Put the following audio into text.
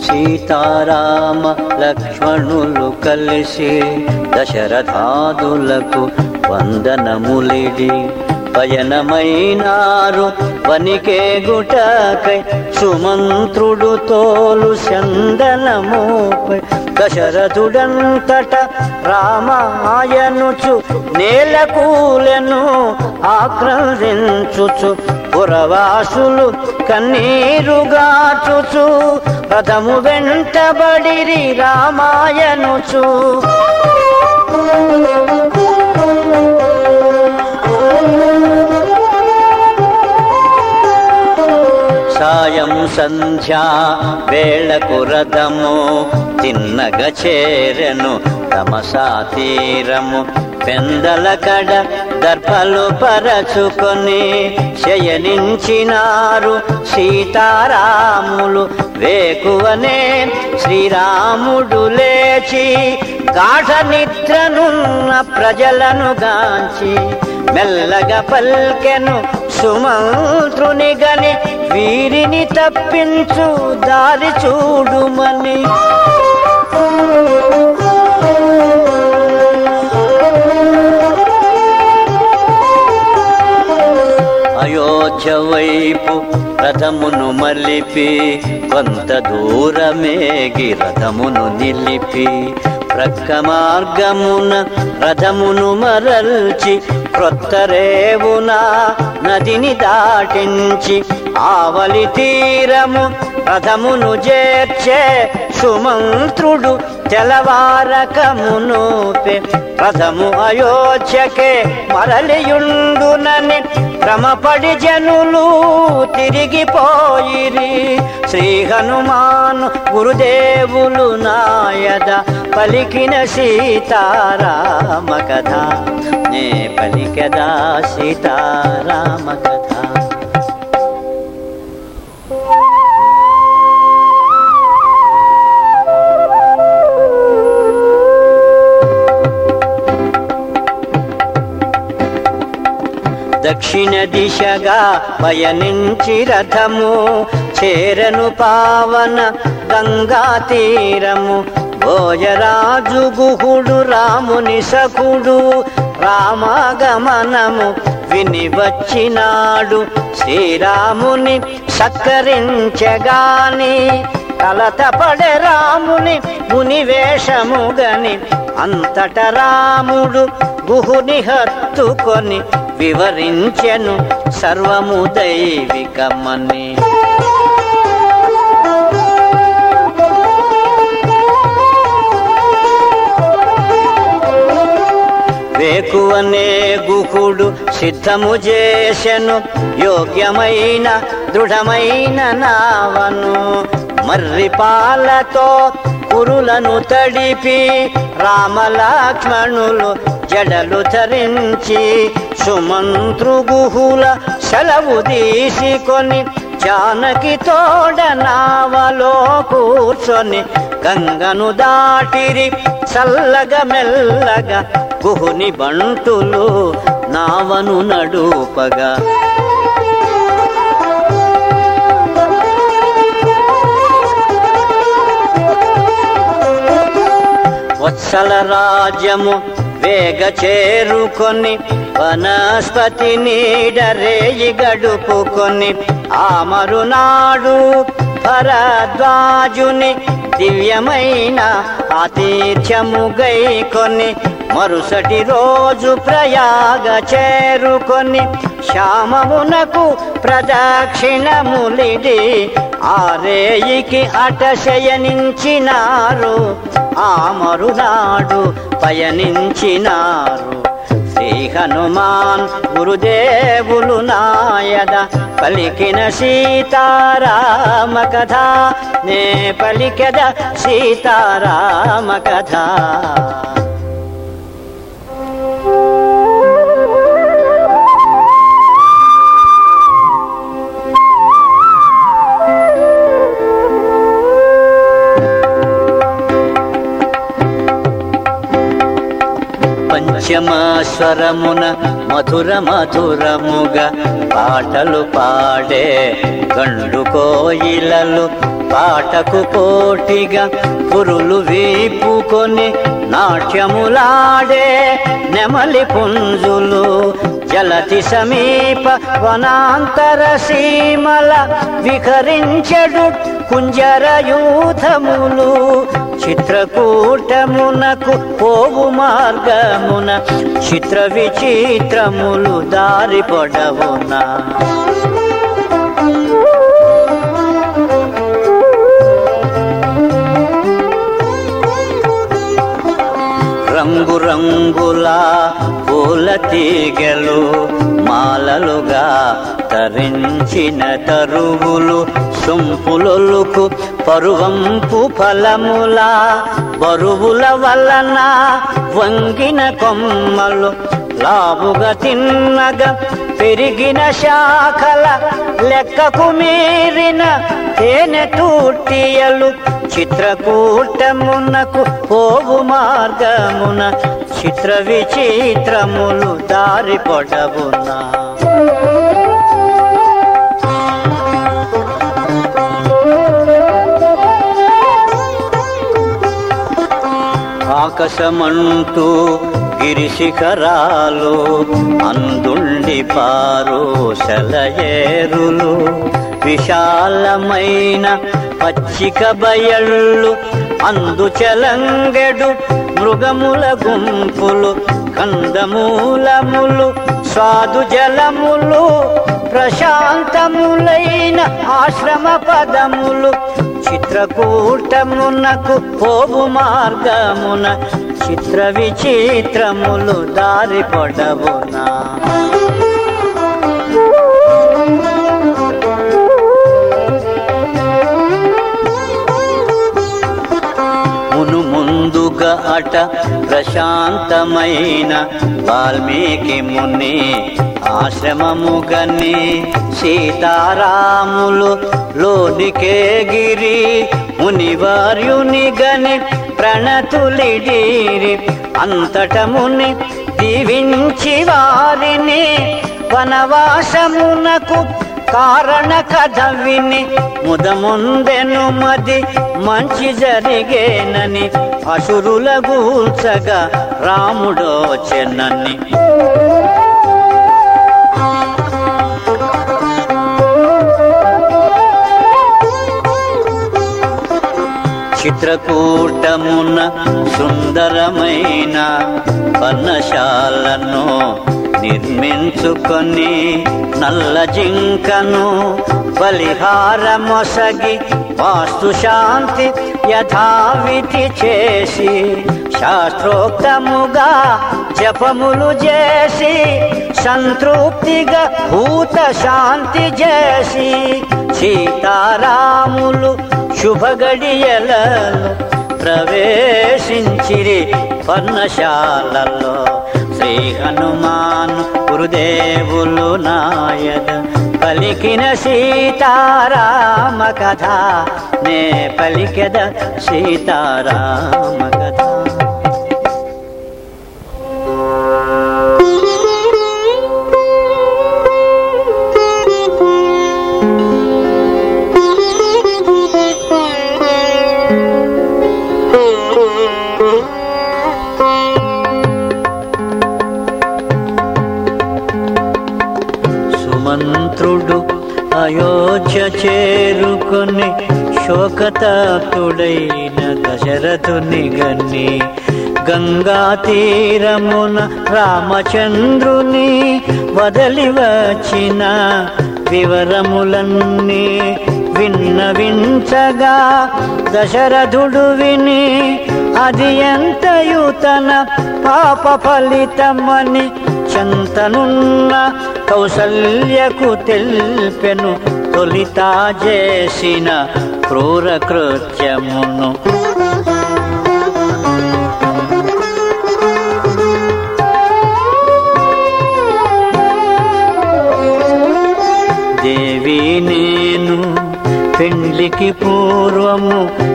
సీతారామ లక్ష్మణులు కలిసి దశరథాదులకు వందనములిడి పయనమైనారు వనికే గుటకై సుమంత్రుడు తోలు చందనమోపై దశరథుడంతట రామాయనుచు నేలకూలెను ఆక్రందించుచు పురవాసులు కన్నీరుగాచుచు రథము వెంటబడిరి రామాయనుచు సాయం సంధ్యా వేళకు రథము తిన్నగ చేరెను తమసా తీరము పెందల కడ దర్పలు పరచుకొని శయనించినారు సీతారాములు వేకువనే శ్రీరాముడు లేచి గాఢ నిద్రనున్న ప్రజలను గాంచి మెల్లగా పల్కెను సుమంత్రుని గని వీరిని తప్పించు దారి చూడుమని అయోధ్య వైపు రథమును మలిపి కొంత దూరమేగి రథమును నిలిపి ప్రక్క మార్గమున రథమును మరల్చి క్రొత్త రేవున నదిని దాటించి ఆవలి తీరము రథమును చేర్చే సుమంత్రుడు తెలవారకమును రథము అయోధ్యకే మరలియుండునని క్రమపడి జనులు తిరిగిపోయిరి శ్రీ హనుమాను గురుదేవులు నాయద పలికిన సీతారామ కథ నే పలికదా సీతారామ కథ దక్షిణ దిశగా పయనించి రథము చేరను పావన గంగా తీరము భోజరాజు గుహుడు రాముని సఖుడు రామాగమనము విని వచ్చినాడు శ్రీరాముని సత్కరించగాని కలతపడే రాముని ముని వేషము గని అంతట రాముడు గుహుని హత్తుకొని వివరించెను సర్వము దైవికమని వేకువనే గుహుడు సిద్ధము చేసెను యోగ్యమైన దృఢమైన నావను మర్రి పాలతో కురులను తడిపి రామలక్ష్మణులు జడలు ధరించి సుమంత్రుగుహుల సెలవు తీసుకొని జానకి తోడ నావలో కూర్చొని గంగను దాటిరి చల్లగా మెల్లగా గుహుని బంటులు నావను నడుపగా వత్సల రాజ్యము వేగ చేరుకొని వనస్పతి నీడరేయి గడుపుకొని ఆ మరునాడు భరద్వాజుని దివ్యమైన ఆతిథ్యము గైకొని మరుసటి రోజు ప్రయాగ చేరుకొని శ్యామమునకు ప్రదక్షిణములిడి ఆరేయికి అట శయనించినారు ఆ మరునాడు పయనించినారు శ్రీ హనుమాన్ గురుదేవులు నాయద పలికిన సీతారామ కథ నే పలికద సీతారామ కథ పంచమాస్వరమున మధుర మధురముగా పాటలు పాడే గండు కోయిలలు పాటకు పోటీగా పురులు వీపుకొని నాట్యములాడే నెమలి పుంజులు జలతి సమీప వనాంతర సీమల విహరించెడు కుంజరయూథములు చిత్రకూటమునకు పోవు మార్గమున చిత్ర విచిత్రములు దారి పొడవునా రంగురంగుల పూల తీగలు మాలలుగా తరించిన తరువులు సొంపులొలుకు పరువంపు ఫలముల బరువుల వలన వంగిన కొమ్మలు లావుగా తిన్నగా పెరిగిన శాఖల లెక్కకు మీరిన తేనె తూటియలు చిత్రకూటమునకు పోవు మార్గమున చిత్ర విచిత్రములు దారి పొడవునా ఆకాశమంటూ గిరిశిఖరాలు అందుండి పారు సెలయేరులు విశాలమైన పచ్చిక బయళ్ళు అందుచలంగెడు మృగముల గుంపులు కందమూలములు స్వాదు జలములు ప్రశాంతములైన ఆశ్రమ పదములు చిత్రకూటమునకు పోవు మార్గమున చిత్ర విచిత్రములు దారి పొడవునా మును ముందుగా అట ప్రశాంతమైన వాల్మీకి ముని ఆశ్రమముగని సీతారాములు లోనికే గిరి మునివార్యుని గని ప్రణతులిడీరి అంతట ముని దీవించి వారిని వనవాసమునకు కారణ కథ విని ముదముందెను మది మంచి జరిగేనని అసురుల గూల్చగా రాముడోచెనని చిత్రకూటమున సుందరమైన పన్నశాలను నిర్మించుకొని నల్ల జింకను బలిహారమొసగి వాస్తు శాంతి యథావిధి చేసి శాస్త్రోక్తముగా జపములు చేసి సంతృప్తిగా భూత శాంతి చేసి సీతారాములు శుభగడియలలో ప్రవేశించిరి పర్ణశాలలో శ్రీ హనుమాన్ గురుదేవులు నాయద పలికిన సీతారామ కథ నే పలికెద సీతారామ కథ సుమంత్రుడు అయోధ్య చేరుకొని శోకతాతుడైన దశరథుని గన్ని గంగా తీరమున రామచంద్రుని వదలి వచ్చిన వివరములన్నీ విన్నవించగా దశరథుడు విని అది ఎంతయు తన పాప ఫలితమని చెంతనున్న కౌసల్యకు తెల్పెను తొలిత చేసిన క్రూర కృత్యమును దేవి నేను పెండ్లికి పూర్వము